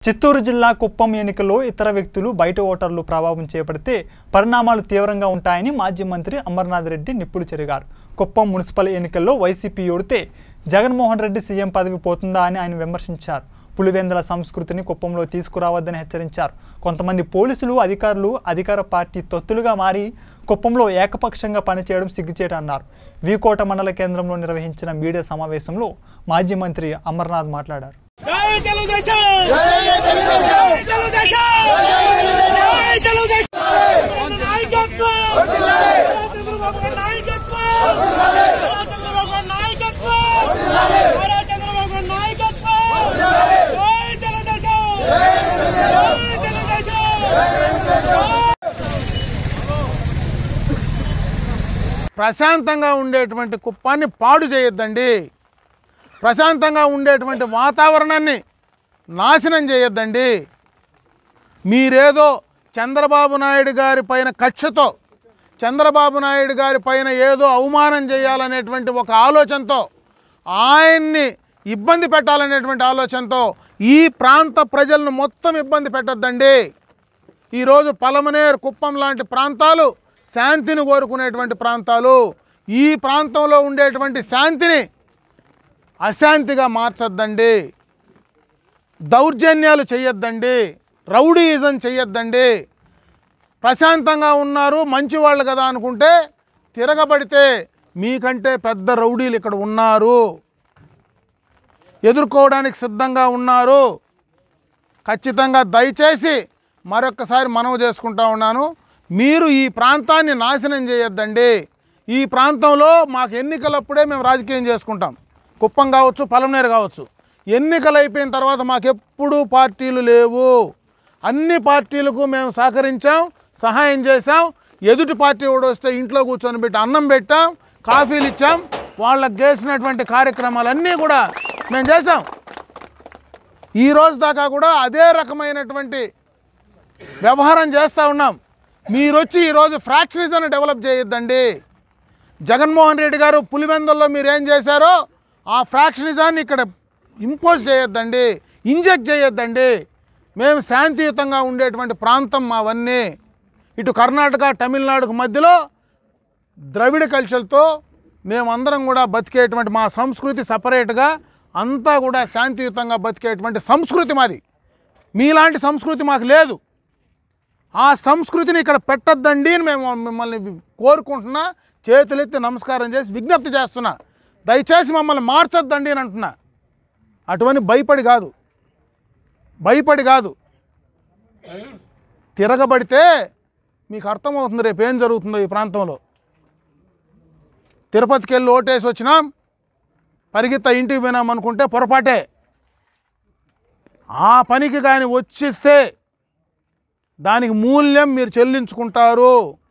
చిత్తూరు జిల్లా కుప్పం ఎన్నికల్లో ఇతర వ్యక్తులు బయట ఓటర్లు ప్రభావం చేపడితే పరిణామాలు తీవ్రంగా ఉంటాయని మాజీ మంత్రి అమర్నాథ్ రెడ్డి నిప్పులు చెరిగారు కుప్పం మున్సిపల్ ఎన్నికల్లో వైసీపీ ఓడితే జగన్మోహన్ రెడ్డి సీఎం పదవి పోతుందా అని ఆయన విమర్శించారు పులివెందుల సంస్కృతిని కుప్పంలో తీసుకురావద్దని హెచ్చరించారు కొంతమంది పోలీసులు అధికారులు అధికార పార్టీ తొత్తులుగా మారి కుప్పంలో ఏకపక్షంగా పనిచేయడం సిగ్గుచేట అన్నారు వీకోట మండల కేంద్రంలో నిర్వహించిన మీడియా సమావేశంలో మాజీ మంత్రి అమర్నాథ్ మాట్లాడారు జై తెలుగుదేశం జై తెలుగుదేశం తెలుగుదేశం జై తెలుగుదేశం నాయకత్వం చంద్రబాబు గారి నాయకత్వం చంద్రబాబు గారి నాయకత్వం చంద్రబాబు గారి నాయకత్వం జై తెలుగుదేశం జై తెలుగుదేశం ప్రశాంతంగా ఉండేటువంటి కుప్పాన్ని పాడు చేయొద్దండి ప్రశాంతంగా ఉండేటువంటి వాతావరణాన్ని నాశనం చేయొద్దండి మీరేదో చంద్రబాబు నాయుడు గారి పైన కక్షతో చంద్రబాబు నాయుడు గారి పైన ఏదో అవమానం చేయాలనేటువంటి ఒక ఆలోచనతో ఆయన్ని ఇబ్బంది పెట్టాలనేటువంటి ఆలోచనతో ఈ ప్రాంత ప్రజలను మొత్తం ఇబ్బంది పెట్టొద్దండి ఈరోజు పలమనేరు కుప్పం లాంటి ప్రాంతాలు శాంతిని కోరుకునేటువంటి ప్రాంతాలు ఈ ప్రాంతంలో ఉండేటువంటి శాంతిని అశాంతిగా మార్చొద్దండి దౌర్జన్యాలు చేయొద్దండి రౌడీయిజం చేయొద్దండి ప్రశాంతంగా ఉన్నారు మంచివాళ్ళు కదా అనుకుంటే తిరగబడితే మీకంటే పెద్ద రౌడీలు ఇక్కడ ఉన్నారు ఎదుర్కోవడానికి సిద్ధంగా ఉన్నారు ఖచ్చితంగా దయచేసి మరొక్కసారి మనవి చేసుకుంటా ఉన్నాను మీరు ఈ ప్రాంతాన్ని నాశనం చేయొద్దండి ఈ ప్రాంతంలో మాకు ఎన్నికలప్పుడే మేము రాజకీయం చేసుకుంటాం కుప్పం కావచ్చు పలమనేరు కావచ్చు ఎన్నికలు అయిపోయిన తర్వాత మాకు ఎప్పుడూ పార్టీలు లేవు అన్ని పార్టీలకు మేము సహకరించాం సహాయం చేశాం ఎదుటి పార్టీ కూడా వస్తే ఇంట్లో కూర్చొని పెట్టి అన్నం పెట్టాం కాఫీలు ఇచ్చాం వాళ్ళకి చేసినటువంటి కార్యక్రమాలన్నీ కూడా మేము చేసాం ఈ రోజు దాకా కూడా అదే రకమైనటువంటి వ్యవహారం చేస్తూ ఉన్నాం మీరు వచ్చి ఈరోజు ఫ్రాక్చరీస్ డెవలప్ చేయొద్దండి జగన్మోహన్ రెడ్డి గారు పులివెందుల్లో మీరు ఏం చేశారో ఆ ఫ్రాక్షనిజాన్ని ఇక్కడ ఇంపోజ్ చేయొద్దండి ఇంజెక్ట్ చేయొద్దండి మేము శాంతియుతంగా ఉండేటువంటి ప్రాంతం మావన్నీ ఇటు కర్ణాటక తమిళనాడుకు మధ్యలో ద్రవిడ కల్చర్తో మేమందరం కూడా బతికేటువంటి మా సంస్కృతి సపరేట్గా అంతా కూడా శాంతియుతంగా బతికేటువంటి సంస్కృతి మాది మీలాంటి సంస్కృతి మాకు లేదు ఆ సంస్కృతిని ఇక్కడ పెట్టద్దండి అని మేము మిమ్మల్ని కోరుకుంటున్నా చేతులెత్తి నమస్కారం చేసి విజ్ఞప్తి చేస్తున్నా దయచేసి మమ్మల్ని మార్చొద్దండి అని అంటున్నా అటువంటి భయపడి కాదు భయపడి కాదు తిరగబడితే మీకు అర్థమవుతుంది రేపు ఏం జరుగుతుందో ఈ ప్రాంతంలో తిరుపతికి వెళ్ళి ఓటేసి వచ్చినాం పరిగెత్త ఇంటికి పోయినాం అనుకుంటే పొరపాటే ఆ పనికి కానీ వచ్చిస్తే దానికి మూల్యం మీరు చెల్లించుకుంటారు